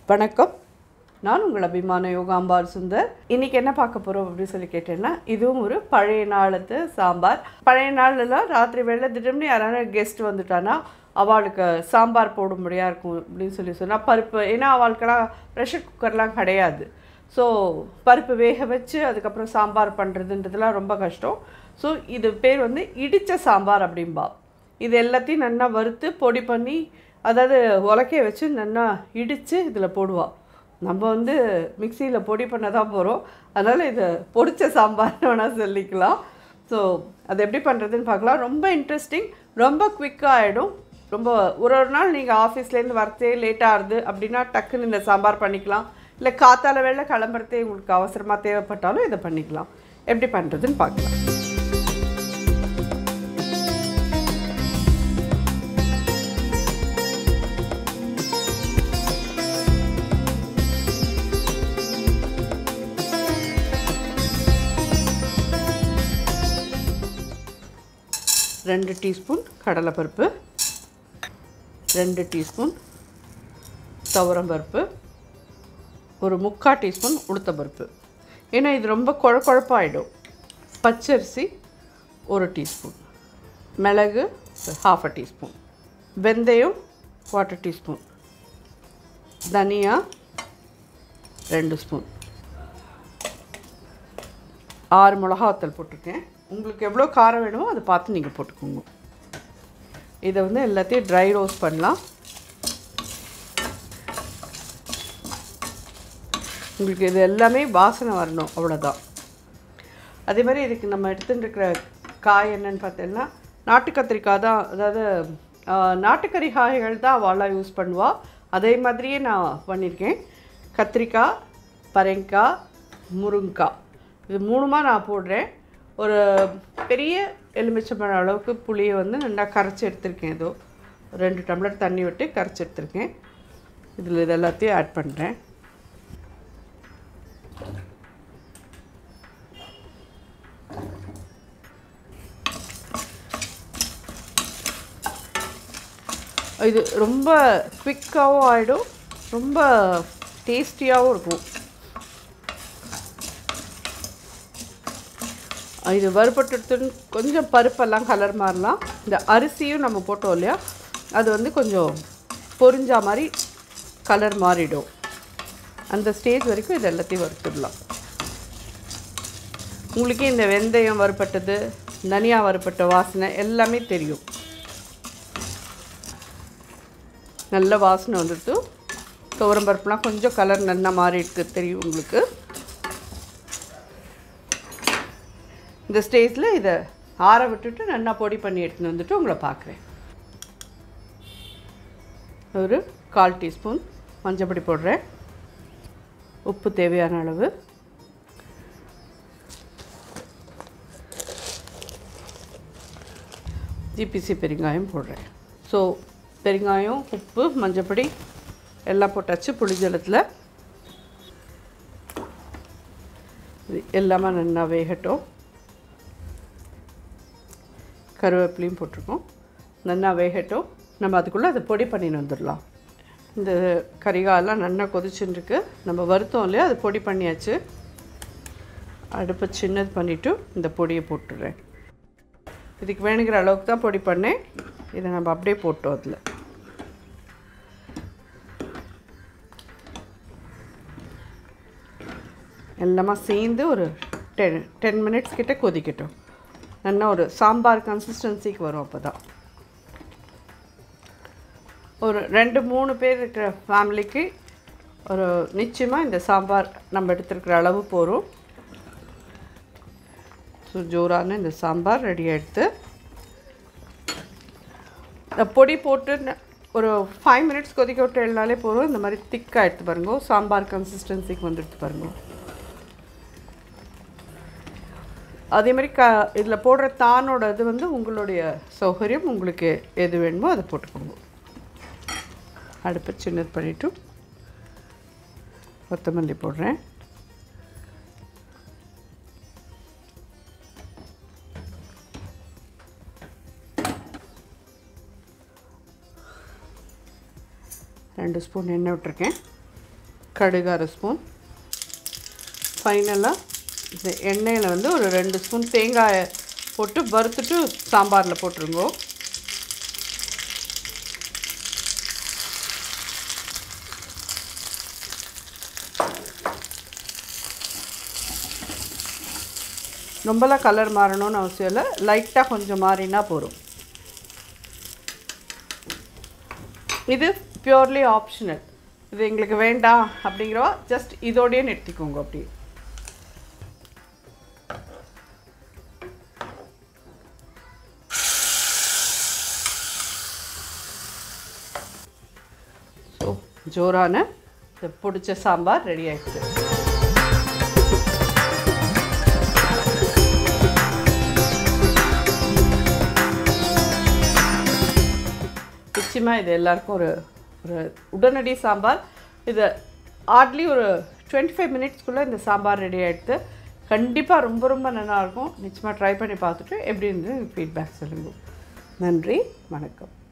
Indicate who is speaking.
Speaker 1: வணக்கம் நான் உங்கள் அபிமான யோகாம்பால் சுந்தர் இன்னைக்கு என்ன பார்க்க போகிறோம் அப்படின்னு சொல்லி கேட்டேன்னா இதுவும் ஒரு பழைய நாளத்து சாம்பார் பழைய நாள்லாம் ராத்திரி வேளை திடீர்னு யாராவது கெஸ்ட் வந்துட்டானா அவளுக்கு சாம்பார் போட முடியா இருக்கும் அப்படின்னு சொல்லி சொன்னால் பருப்பு ஏன்னா அவளுக்கெல்லாம் ப்ரெஷர் குக்கர்லாம் கிடையாது ஸோ பருப்பு வேக வச்சு அதுக்கப்புறம் சாம்பார் பண்ணுறதுன்றதுலாம் ரொம்ப கஷ்டம் ஸோ இது பேர் வந்து இடித்த சாம்பார் அப்படிம்பா இது எல்லாத்தையும் நல்லா வறுத்து பொடி பண்ணி அதாவது உலக்கைய வச்சு நல்லா இடித்து இதில் போடுவா நம்ம வந்து மிக்சியில் பொடி பண்ண தான் போகிறோம் அதனால் இதை பொடிச்ச சாம்பார்னு வேணால் சொல்லிக்கலாம் ஸோ அது எப்படி பண்ணுறதுன்னு பார்க்கலாம் ரொம்ப இன்ட்ரெஸ்டிங் ரொம்ப குவிக்காக ஆகிடும் ரொம்ப ஒரு ஒரு நாள் நீங்கள் ஆஃபீஸ்லேருந்து வரத்தே லேட் ஆகுது அப்படின்னா டக்குன்னு இந்த சாம்பார் பண்ணிக்கலாம் இல்லை காத்தால வேளை கிளம்புறதே உங்களுக்கு அவசரமாக தேவைப்பட்டாலும் இதை பண்ணிக்கலாம் எப்படி பண்ணுறதுன்னு பார்க்கலாம் ரெண்டு டீஸ்பூன் கடலைப்பருப்பு ரெண்டு டீஸ்பூன் துவரம்பருப்பு ஒரு முக்கால் டீஸ்பூன் உளுத்தம்பருப்பு ஏன்னா இது ரொம்ப குழ குழப்பாயிடும் பச்சரிசி ஒரு டீஸ்பூன் மிளகு ஹாஃப் அ டீஸ்பூன் வெந்தயம் குவார்ட்டர் டீஸ்பூன் தனியா ரெண்டு ஸ்பூன் ஆறு மிளகா வத்தல் போட்டிருக்கேன் உங்களுக்கு எவ்வளோ காரம் வேணுமோ அதை பார்த்து நீங்கள் போட்டுக்கோங்க இதை வந்து எல்லாத்தையும் ட்ரை ரோஸ்ட் பண்ணலாம் உங்களுக்கு இது எல்லாமே வாசனை வரணும் அவ்வளோதான் அதே மாதிரி இதுக்கு நம்ம எடுத்துட்டு இருக்கிற காய் என்னன்னு பார்த்தீங்கன்னா நாட்டு கத்திரிக்காய் தான் அதாவது ஆஹ், நாட்டுக்கறி காய்கள் தான் அவளாக யூஸ் பண்ணுவாள் அதே மாதிரியே நான் பண்ணியிருக்கேன் கத்திரிக்காய் பரங்காய் முருங்காய் இது மூணுமா நான் போடுறேன் ஒரு பெரிய எலுமிச்சம்பழம் அளவுக்கு புளியை வந்து நல்லா கரைச்சி எடுத்திருக்கேன் ஏதோ ரெண்டு டம்ளர் தண்ணி விட்டு கரைச்சி எடுத்திருக்கேன் இதில் இது எல்லாத்தையும் ஆட் பண்ணுறேன் இது ரொம்ப குவிக்காகவும் ஆகிடும் ரொம்ப டேஸ்டியாகவும் இருக்கும் இது வறுபட்டுன்னு கொஞ்சம் பருப்பெல்லாம் கலர் மாறலாம் இந்த அரிசியும் நம்ம போட்டோம் இல்லையா அது வந்து கொஞ்சம் பொரிஞ்சா மாதிரி கலர் மாறிடும் அந்த ஸ்டேஜ் வரைக்கும் இது எல்லாத்தையும் வறுத்துடலாம் உங்களுக்கே இந்த வெந்தயம் வறுப்பட்டது தனியா வறுப்பட்ட வாசனை எல்லாமே தெரியும் நல்ல வாசனை வந்துடுது துவரம்பருப்புலாம் கொஞ்சம் கலர் நல்லா மாறி இருக்கு தெரியும் உங்களுக்கு இந்த ஸ்டேஜில் இதை ஆற விட்டுட்டு நல்லா பொடி பண்ணி எடுத்துன்னு வந்துட்டு உங்களை பார்க்குறேன் ஒரு கால் டீஸ்பூன் மஞ்சப்பொடி போடுறேன் உப்பு தேவையான அளவு ஜிபிசி பெருங்காயம் போடுறேன் ஸோ பெருங்காயம் உப்பு மஞ்சப்பொடி எல்லாம் போட்டாச்சு புளிஜலத்தில் இது எல்லாமே நல்லா வேகட்டும் கருவேப்பிலையும் போட்டிருக்கோம் நல்லா வேகட்டும் நம்ம அதுக்குள்ளே அதை பொடி பண்ணின்னு வந்துடலாம் இந்த கரிகாயெல்லாம் நல்லா கொதிச்சுன்னு இருக்கு நம்ம வருத்தம் இல்லையா அது பொடி பண்ணியாச்சு அடுப்பை சின்னது பண்ணிவிட்டு இந்த பொடியை போட்டுடுறேன் இதுக்கு வேணுங்கிற அளவுக்கு தான் பொடி பண்ணேன் இதை நம்ம அப்படியே போட்டோம் அதில் எல்லாமே சேர்ந்து ஒரு டென் டென் மினிட்ஸ் கிட்ட கொதிக்கட்டும் நல்லா ஒரு சாம்பார் கன்சிஸ்டன்சிக்கு வரும் அப்போ தான் ஒரு ரெண்டு மூணு பேர் இருக்கிற ஃபேமிலிக்கு ஒரு நிச்சயமாக இந்த சாம்பார் நம்ம எடுத்துருக்கிற அளவு போகும் ஸோ ஜோரான இந்த சாம்பார் ரெடி ஆகிடுது இந்த பொடி போட்டு ந- ஒரு ஃபைவ் மினிட்ஸ் கொதிக்க விட்டு எழுனாலே போதும் இந்த மாதிரி திக்காக எடுத்து பாருங்க சாம்பார் கன்சிஸ்டன்சிக்கு வந்துடுத்து பாருங்க அதே மாதிரி க இதில் போடுற தானோட இது வந்து உங்களுடைய சௌகரியம் உங்களுக்கு எது வேணுமோ அதை போட்டுக்கோங்க அடுப்பை சின்னது பண்ணிவிட்டு கொத்தமல்லி போடுறேன் ரெண்டு ஸ்பூன் எண்ணெய் விட்டுருக்கேன் கடுகு அரை ஸ்பூன் ஃபைனலாக இந்த எண்ணெயில் வந்து ஒரு ரெண்டு ஸ்பூன் தேங்காயை போட்டு வறுத்துட்டு சாம்பாரில் போட்டுருங்கோ ரொம்பலாம் கலர் மாறணும்னு அவசியம் இல்லை லைட்டாக கொஞ்சம் மாறினா போதும் இது பியூர்லி ஆப்ஷனல் இது எங்களுக்கு வேண்டாம் அப்படிங்கிறவா ஜஸ்ட் இதோடயே நிறுத்திக்கோங்க அப்படி ஸோ ஜோரான இந்த பிடிச்ச சாம்பார் ரெடி ஆயிடுச்சு நிச்சயமாக இது எல்லாருக்கும் ஒரு ஒரு உடனடி சாம்பார் இது ஹார்ட்லி ஒரு டுவெண்ட்டி ஃபைவ் மினிட்ஸ்க்குள்ளே இந்த சாம்பார் ரெடி ஆகிடுது கண்டிப்பாக ரொம்ப ரொம்ப நல்லாயிருக்கும் நிச்சயமாக ட்ரை பண்ணி பார்த்துட்டு எப்படி இருந்து ஃபீட்பேக் சொல்லுங்கள் நன்றி வணக்கம்